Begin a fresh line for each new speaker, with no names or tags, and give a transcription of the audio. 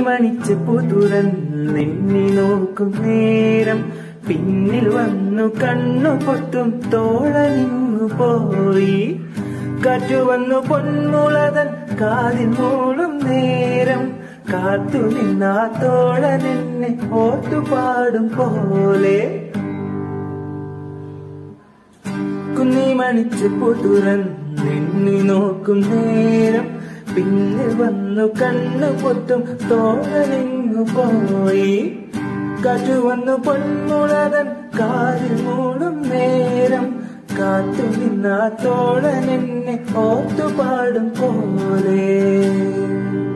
കുഞ്ഞിമണിച്ച് പുതുറന്നെണ്ണി നോക്കും നേരം പിന്നിൽ വന്നു കണ്ണു പൊത്തും തോളനിങ്ങു പോയി കാറ്റു വന്നു പൊന്മുളതൻ കാതിൽ മൂളും നേരം കാത്തു നിന്നാ തോളനെന്നെ ഓട്ടുപാടും പോലെ കുഞ്ഞിമണിച്ച് പുതുറന്നെണ്ണി നോക്കും നേരം പിന്നിൽ വന്നു കണ്ണു പൊത്തും തോളനിങ്ങു പോയി കാറ്റു വന്നു പൊന്മുളതൻ കാതിൽ മൂടും നേരം കാത്തു നിന്നാ തോളനെന്നെ ഓത്തുപാടും പോലെ